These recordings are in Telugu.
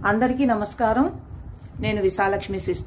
అందరికీ నమస్కారం నేను విశాలక్ష్మి సిస్ట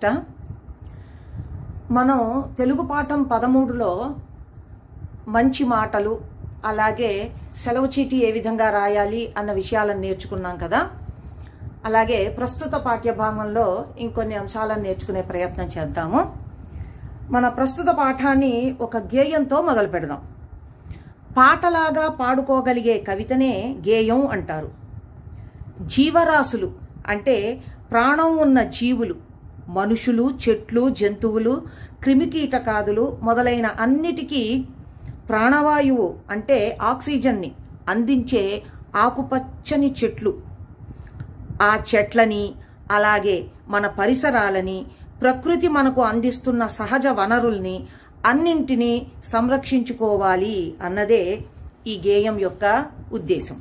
మనం తెలుగు పాఠం పదమూడులో మంచి మాటలు అలాగే సెలవు చీటీ ఏ విధంగా రాయాలి అన్న విషయాలను నేర్చుకున్నాం కదా అలాగే ప్రస్తుత పాఠ్యభాగంలో ఇంకొన్ని అంశాలను నేర్చుకునే ప్రయత్నం చేద్దాము మన ప్రస్తుత పాఠాన్ని ఒక గేయంతో మొదలు పెడదాం పాటలాగా పాడుకోగలిగే కవితనే గేయం అంటారు జీవరాశులు అంటే ప్రాణం ఉన్న జీవులు మనుషులు చెట్లు జంతువులు క్రిమికీటకాదులు మొదలైన అన్నిటికీ ప్రాణవాయువు అంటే ఆక్సిజన్ని అందించే ఆకుపచ్చని చెట్లు ఆ చెట్లని అలాగే మన పరిసరాలని ప్రకృతి మనకు అందిస్తున్న సహజ వనరుల్ని అన్నింటినీ సంరక్షించుకోవాలి అన్నదే ఈ గేయం యొక్క ఉద్దేశం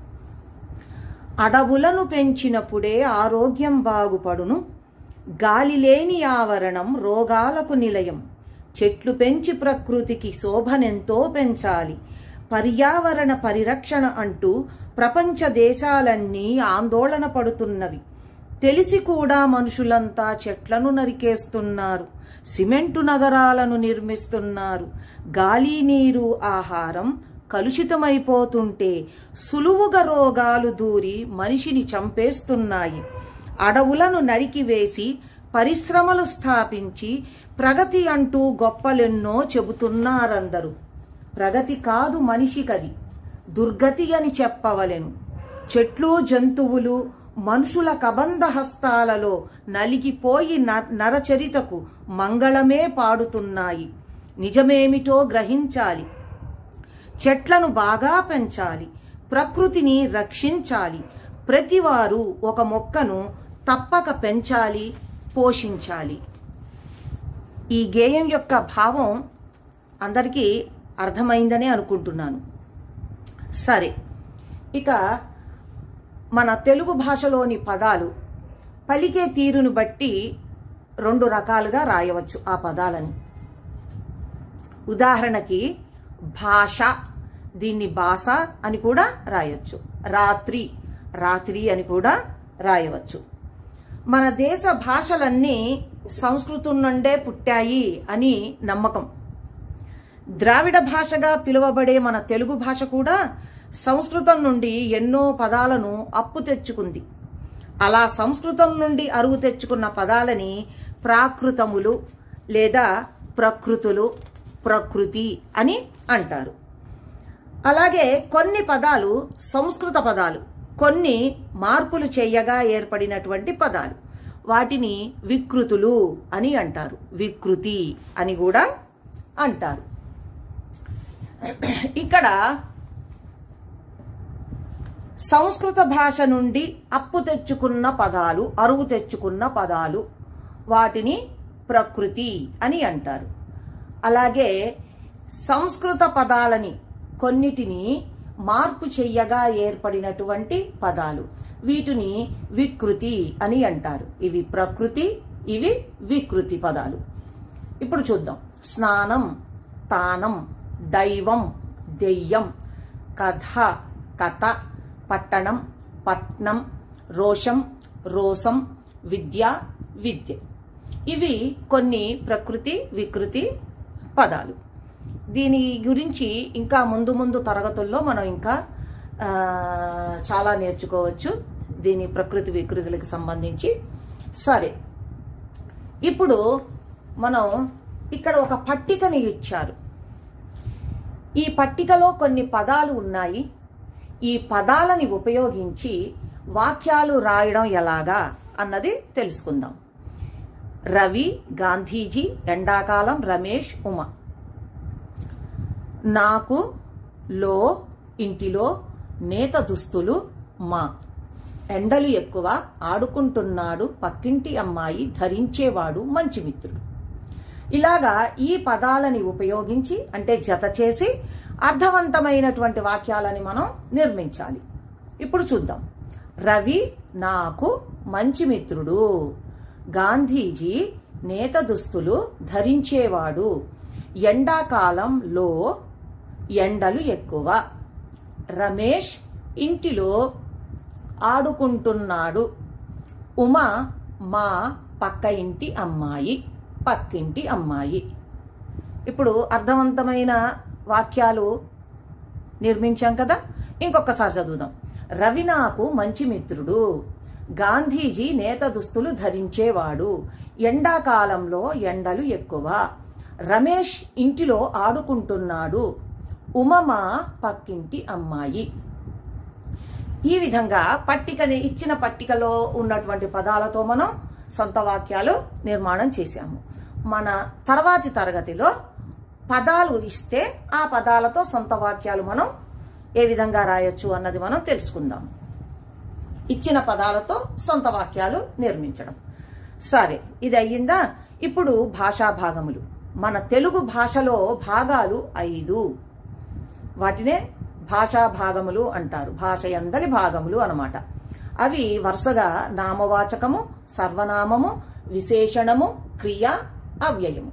అడవులను పెంచినప్పుడే ఆరోగ్యం బాగుపడును గాలి లేని ఆవరణం రోగాలకు నిలయం చెట్లు పెంచి ప్రకృతికి శోభనెంతో పెంచాలి పర్యావరణ పరిరక్షణ అంటూ ప్రపంచ దేశాలన్నీ ఆందోళన పడుతున్నవి తెలిసి కూడా మనుషులంతా చెట్లను నరికేస్తున్నారు సిమెంటు నగరాలను నిర్మిస్తున్నారు గాలి నీరు ఆహారం కలుషితమైపోతుంటే సులువుగా రోగాలు దూరి మనిషిని చంపేస్తున్నాయి అడవులను నరికివేసి పరిశ్రమలు స్థాపించి ప్రగతి అంటూ గొప్పలెన్నో చెబుతున్నారందరూ ప్రగతి కాదు మనిషికది దుర్గతి అని చెప్పవలెను చెట్లు జంతువులు మనుషుల కబంధ హస్తాలలో నలిగిపోయి నరచరితకు మంగళమే పాడుతున్నాయి నిజమేమిటో గ్రహించాలి చెట్లను బాగా పెంచాలి ప్రకృతిని రక్షించాలి ప్రతివారు ఒక మొక్కను తప్పక పెంచాలి పోషించాలి ఈ గేయం యొక్క భావం అందరికీ అర్థమైందనే అనుకుంటున్నాను సరే ఇక మన తెలుగు భాషలోని పదాలు పలికే తీరును బట్టి రెండు రకాలుగా రాయవచ్చు ఆ పదాలని ఉదాహరణకి భాష దీన్ని భాష అని కూడా రాయొచ్చు రాత్రి రాత్రి అని కూడా రాయవచ్చు మన దేశ భాషలన్నీ సంస్కృతం నుండే పుట్టాయి అని నమ్మకం ద్రావిడ భాషగా పిలువబడే మన తెలుగు భాష కూడా సంస్కృతం నుండి ఎన్నో పదాలను అప్పు తెచ్చుకుంది అలా సంస్కృతం నుండి అరువు తెచ్చుకున్న పదాలని ప్రాకృతములు లేదా ప్రకృతులు ప్రకృతి అని అంటారు అలాగే కొన్ని పదాలు సంస్కృత పదాలు కొన్ని మార్పులు చేయగా ఏర్పడినటువంటి పదాలు వాటిని వికృతులు అని అంటారు వికృతి అని కూడా అంటారు ఇక్కడ సంస్కృత భాష నుండి అప్పు తెచ్చుకున్న పదాలు అరువు తెచ్చుకున్న పదాలు వాటిని ప్రకృతి అని అంటారు అలాగే సంస్కృత పదాలని కొన్నిటిని మార్పు చెయ్యగా ఏర్పడినటువంటి పదాలు వీటిని వికృతి అని అంటారు ఇవి ప్రకృతి ఇవి వికృతి పదాలు ఇప్పుడు చూద్దాం స్నానం తానం దైవం దెయ్యం కథ కథ పట్టణం పట్నం రోషం రోసం విద్య విద్య ఇవి కొన్ని ప్రకృతి వికృతి పదాలు దీని గురించి ఇంకా ముందు ముందు తరగతుల్లో మనం ఇంకా చాలా నేర్చుకోవచ్చు దీని ప్రకృతి వికృతులకు సంబంధించి సరే ఇప్పుడు మనం ఇక్కడ ఒక పట్టికని ఇచ్చారు ఈ పట్టికలో కొన్ని పదాలు ఉన్నాయి ఈ పదాలని ఉపయోగించి వాక్యాలు రాయడం ఎలాగా అన్నది తెలుసుకుందాం రవి గాంధీజీ ఎండాకాలం రమేష్ ఉమ నాకు లో ఇంటిలో నేత దుస్తులు మా ఎండలు ఎక్కువ ఆడుకుంటున్నాడు పక్కింటి అమ్మాయి ధరించేవాడు మంచి మిత్రుడు ఇలాగా ఈ పదాలని ఉపయోగించి అంటే జత చేసి అర్థవంతమైనటువంటి వాక్యాలని మనం నిర్మించాలి ఇప్పుడు చూద్దాం రవి నాకు మంచి మిత్రుడు గాంధీజీ నేత దుస్తులు ధరించేవాడు ఎండాకాలంలో ఎండలు ఎక్కువ రమేష్ ఇంటిలో ఆడుకుంటున్నాడు ఉమ మా పక్క ఇంటి అమ్మాయి పక్కింటి అమ్మాయి ఇప్పుడు అర్థవంతమైన వాక్యాలు నిర్మించాం కదా ఇంకొకసారి చదువుదాం రవి నాకు మంచి మిత్రుడు గాంధీజీ నేత దుస్తులు ధరించేవాడు ఎండాకాలంలో ఎండలు ఎక్కువ రమేష్ ఇంటిలో ఆడుకుంటున్నాడు ఉమమ పక్కింటి అమ్మాయి ఈ విధంగా పట్టికని ఇచ్చిన పట్టికలో ఉన్నటువంటి పదాలతో మనం సొంత వాక్యాలు నిర్మాణం చేశాము మన తర్వాతి తరగతిలో పదాలు ఇస్తే ఆ పదాలతో సొంత వాక్యాలు మనం ఏ విధంగా రాయొచ్చు అన్నది మనం తెలుసుకుందాం ఇచ్చిన పదాలతో సొంత వాక్యాలు నిర్మించడం సరే ఇది అయ్యిందా ఇప్పుడు భాషా భాగములు మన తెలుగు భాషలో భాగాలు ఐదు వాటినే భాషా భాగములు అంటారు భాష ఎందరి భాగములు అన్నమాట అవి వరుసగా నామవాచకము సర్వనామము విశేషణము క్రియ అవ్యయము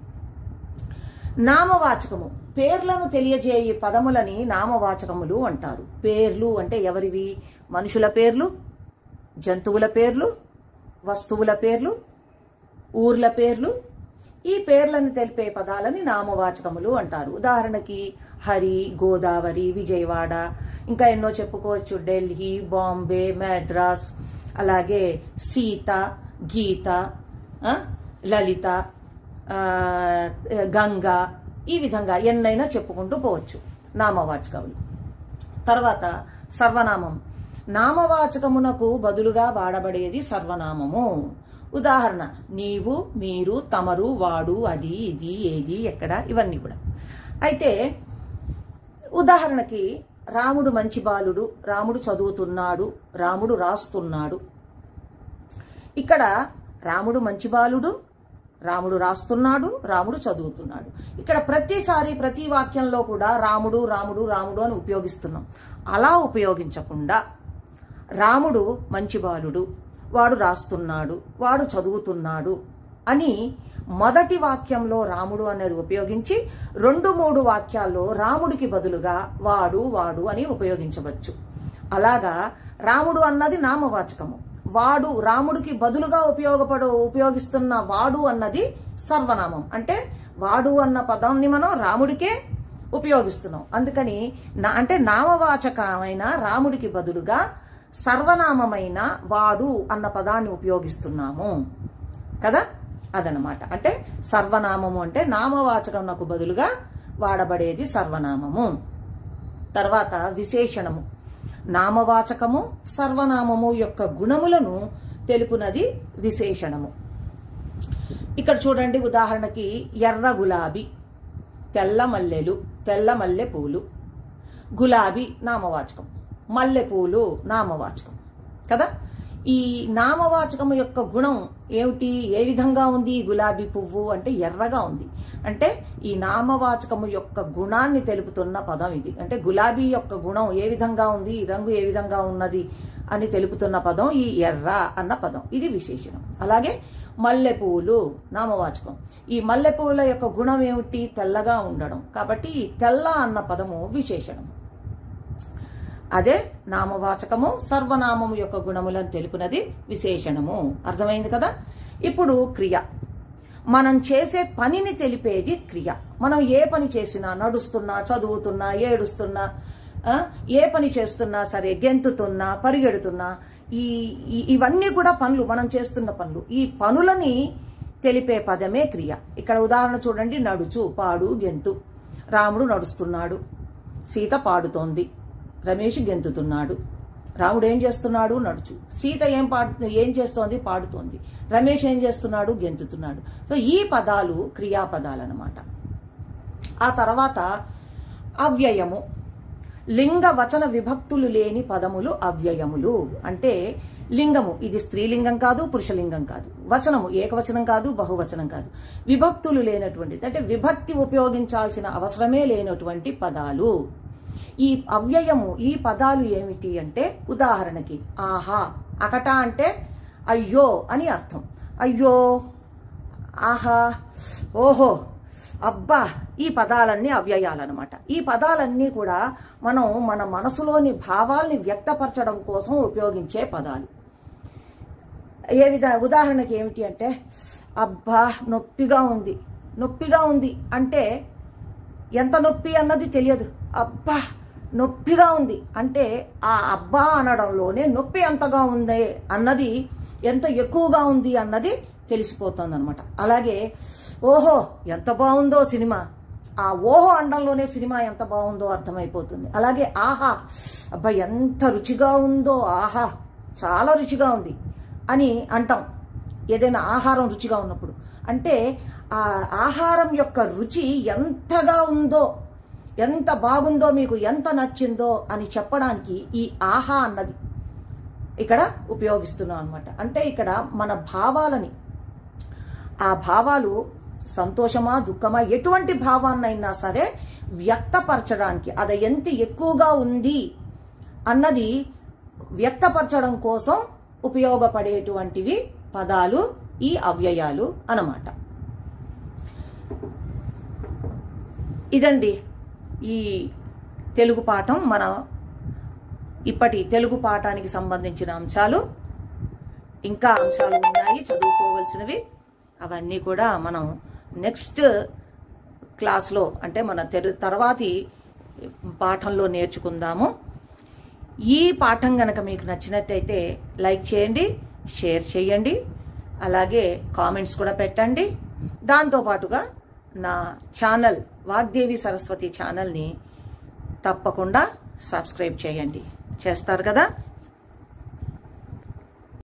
నామవాచకము పేర్లను తెలియజేయ పదములని నామవాచకములు అంటారు పేర్లు అంటే ఎవరివి మనుషుల పేర్లు జంతువుల పేర్లు వస్తువుల పేర్లు ఊర్ల పేర్లు ఈ పేర్లను తెలిపే పదాలని నామవాచకములు అంటారు ఉదాహరణకి హరి గోదావరి విజయవాడ ఇంకా ఎన్నో చెప్పుకోవచ్చు ఢిల్లీ బాంబే మద్రాస్ అలాగే సీత గీత ఆ, లలిత ఆ, గంగా ఈ విధంగా ఎన్నైనా చెప్పుకుంటూ పోవచ్చు నామవాచకములు తర్వాత సర్వనామం నామవాచకమునకు బదులుగా వాడబడేది సర్వనామము ఉదాహరణ నీవు మీరు తమరు వాడు అది ఇది ఏది ఎక్కడ ఇవన్నీ కూడా అయితే ఉదాహరణకి రాముడు మంచి బాలుడు రాముడు చదువుతున్నాడు రాముడు రాస్తున్నాడు ఇక్కడ రాముడు మంచి బాలుడు రాముడు రాస్తున్నాడు రాముడు చదువుతున్నాడు ఇక్కడ ప్రతిసారి ప్రతి వాక్యంలో కూడా రాముడు రాముడు రాముడు అని ఉపయోగిస్తున్నాం అలా ఉపయోగించకుండా రాముడు మంచి బాలుడు వాడు రాస్తున్నాడు వాడు చదువుతున్నాడు అని మొదటి వాక్యంలో రాముడు అనేది ఉపయోగించి రెండు మూడు వాక్యాల్లో రాముడికి బదులుగా వాడు వాడు అని ఉపయోగించవచ్చు అలాగా రాముడు అన్నది నామవాచకము వాడు రాముడికి బదులుగా ఉపయోగపడు ఉపయోగిస్తున్న వాడు అన్నది సర్వనామం అంటే వాడు అన్న పదాన్ని మనం రాముడికే ఉపయోగిస్తున్నాం అందుకని నా అంటే నామవాచకమైన రాముడికి బదులుగా సర్వనామమైన వాడు అన్న పదాన్ని ఉపయోగిస్తున్నాము కదా అదనమాట అంటే సర్వనామము అంటే నామవాచకమునకు బదులుగా వాడబడేది సర్వనామము తర్వాత విశేషణము నామవాచకము సర్వనామము యొక్క గుణములను తెలుపునది విశేషణము ఇక్కడ చూడండి ఉదాహరణకి ఎర్ర గులాబీ తెల్ల మల్లెలు తెల్ల మల్లె పూలు గులాబీ నామవాచకం మల్లెపూలు నామవాచకం కదా ఈ నామవాచకం యొక్క గుణం ఏమిటి ఏ విధంగా ఉంది ఈ గులాబీ పువ్వు అంటే ఎర్రగా ఉంది అంటే ఈ నామవాచకము యొక్క గుణాన్ని తెలుపుతున్న పదం ఇది అంటే గులాబీ యొక్క గుణం ఏ విధంగా ఉంది ఈ రంగు ఏ విధంగా ఉన్నది అని తెలుపుతున్న పదం ఈ ఎర్ర అన్న పదం ఇది విశేషణం అలాగే మల్లెపూలు నామవాచకం ఈ మల్లెపూల యొక్క గుణం ఏమిటి తెల్లగా ఉండడం కాబట్టి ఈ తెల్ల అన్న పదము విశేషణం అదే నామవాచకము సర్వనామము యొక్క గుణములను తెలుపునది విశేషణము అర్థమైంది కదా ఇప్పుడు క్రియ మనం చేసే పనిని తెలిపేది క్రియ మనం ఏ పని చేసినా నడుస్తున్నా చదువుతున్నా ఏడుస్తున్నా ఆ, ఏ పని చేస్తున్నా సరే గెంతుతున్నా పరిగెడుతున్నా ఈ ఈ- ఇవన్నీ కూడా పనులు మనం చేస్తున్న పనులు ఈ పనులని తెలిపే పదమే క్రియ ఇక్కడ ఉదాహరణ చూడండి నడుచు పాడు గెంతు రాముడు నడుస్తున్నాడు సీత పాడుతోంది రమేష్ గెంతుతున్నాడు రాముడు ఏం చేస్తున్నాడు నడుచు సీత ఏం పాడు ఏం చేస్తోంది పాడుతోంది రమేష్ ఏం చేస్తున్నాడు గెంతుతున్నాడు సో ఈ పదాలు క్రియాపదాలు అనమాట ఆ తర్వాత అవ్యయము లింగ వచన విభక్తులు లేని పదములు అవ్యయములు అంటే లింగము ఇది స్త్రీలింగం కాదు పురుషలింగం కాదు వచనము ఏకవచనం కాదు బహువచనం కాదు విభక్తులు లేనటువంటిది అంటే విభక్తి ఉపయోగించాల్సిన అవసరమే లేనటువంటి పదాలు ఈ అవ్యయము ఈ పదాలు ఏమిటి అంటే ఉదాహరణకి ఆహా అకట అంటే అయ్యో అని అర్థం అయ్యో ఆహా ఓహో అబ్బా ఈ పదాలన్నీ అవ్యయాలన్నమాట ఈ పదాలన్నీ కూడా మనం మన మనసులోని భావాల్ని వ్యక్తపరచడం కోసం ఉపయోగించే పదాలు ఏ విధ ఉదాహరణకి ఏమిటి అంటే అబ్బా నొప్పిగా ఉంది నొప్పిగా ఉంది అంటే ఎంత నొప్పి అన్నది తెలియదు అబ్బా నొప్పిగా ఉంది అంటే ఆ అబ్బా అనడంలోనే నొప్పి ఎంతగా ఉంది అన్నది ఎంత ఎక్కువగా ఉంది అన్నది తెలిసిపోతుంది అనమాట అలాగే ఓహో ఎంత బాగుందో సినిమా ఆ ఓహో అండంలోనే సినిమా ఎంత బాగుందో అర్థమైపోతుంది అలాగే ఆహా అబ్బా ఎంత రుచిగా ఉందో ఆహా చాలా రుచిగా ఉంది అని అంటాం ఏదైనా ఆహారం రుచిగా ఉన్నప్పుడు అంటే ఆ ఆహారం యొక్క రుచి ఎంతగా ఉందో ఎంత బాగుందో మీకు ఎంత నచ్చిందో అని చెప్పడానికి ఈ ఆహా అన్నది ఇక్కడ ఉపయోగిస్తున్నాం అనమాట అంటే ఇక్కడ మన భావాలని ఆ భావాలు సంతోషమా దుఃఖమా ఎటువంటి భావాన్నైనా సరే వ్యక్తపరచడానికి అది ఎంత ఎక్కువగా ఉంది అన్నది వ్యక్తపరచడం కోసం ఉపయోగపడేటువంటివి పదాలు ఈ అవ్యయాలు అన్నమాట ఇదండి ఈ తెలుగు పాఠం మన ఇప్పటి తెలుగు పాఠానికి సంబంధించిన అంశాలు ఇంకా అంశాలు ఉన్నాయి చదువుకోవలసినవి అవన్నీ కూడా మనం నెక్స్ట్ క్లాస్లో అంటే మన తెలు తర్వాతి పాఠంలో నేర్చుకుందాము ఈ పాఠం గనక మీకు నచ్చినట్టయితే లైక్ చేయండి షేర్ చేయండి అలాగే కామెంట్స్ కూడా పెట్టండి దాంతోపాటుగా నా ఛానల్ వాగ్దేవి సరస్వతి ఛానల్ని తప్పకుండా సబ్స్క్రైబ్ చేయండి చేస్తారు కదా